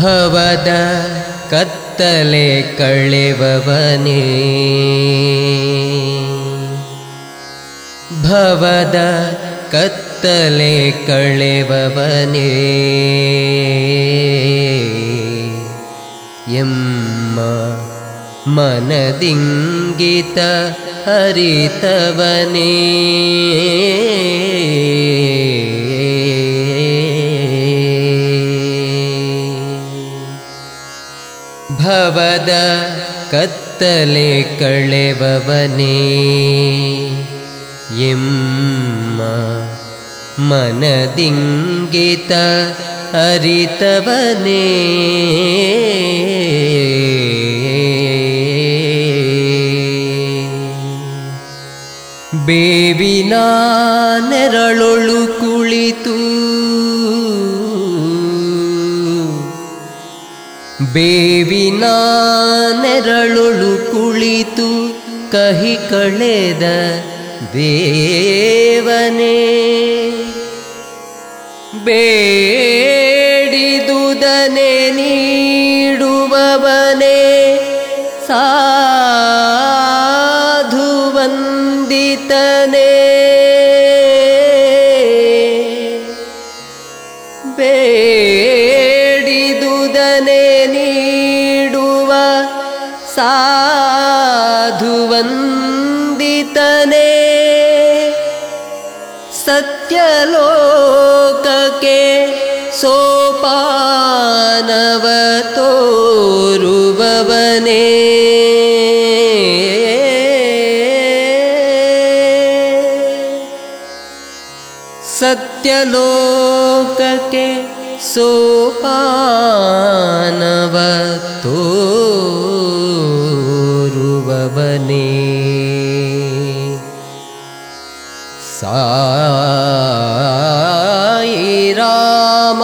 ಭವದ ಕತ್ತಲೆ ಕಳೆವವನೇ ಭವದ ಕತ್ತಲೆ ಕಳೆವವನೇ ಎಮ್ಮ ಮನದಿಂಗಿತ ಹರಿತವನೇ ಭವದ ಕತ್ತಲೆ ಕಳೆವವನೇ ಎಮ್ಮ ಮನದಿಂಗಿತ ಅರಿತವನೇ ಬೇವಿನ ನೆರಳೊಳು ಕುಳಿತು ಬೇವಿನ ನೆರಳೊಳು ಕುಳಿತು ಕಹಿ ಕಳೆದ ದೇವನೇ ಬೇಡಿದುದನೆ ನೀಡುವವನೇ ಸಾಧು ವಂದಿತನೇ ಬೇಡಿದುದನೆ ನೀಡುವ ಸಾಧು ವಂದಿತನೇ ಸತ್ಯಲೋಕಕ್ಕೆ ಸೋಪಾನವ ತೋರುವವನೇ ಸತ್ಯಲೋಕಕ್ಕೆ ಸೋಪಾನವ ತೋರುವವನೇ ಸಾಯಿ ರಾಮ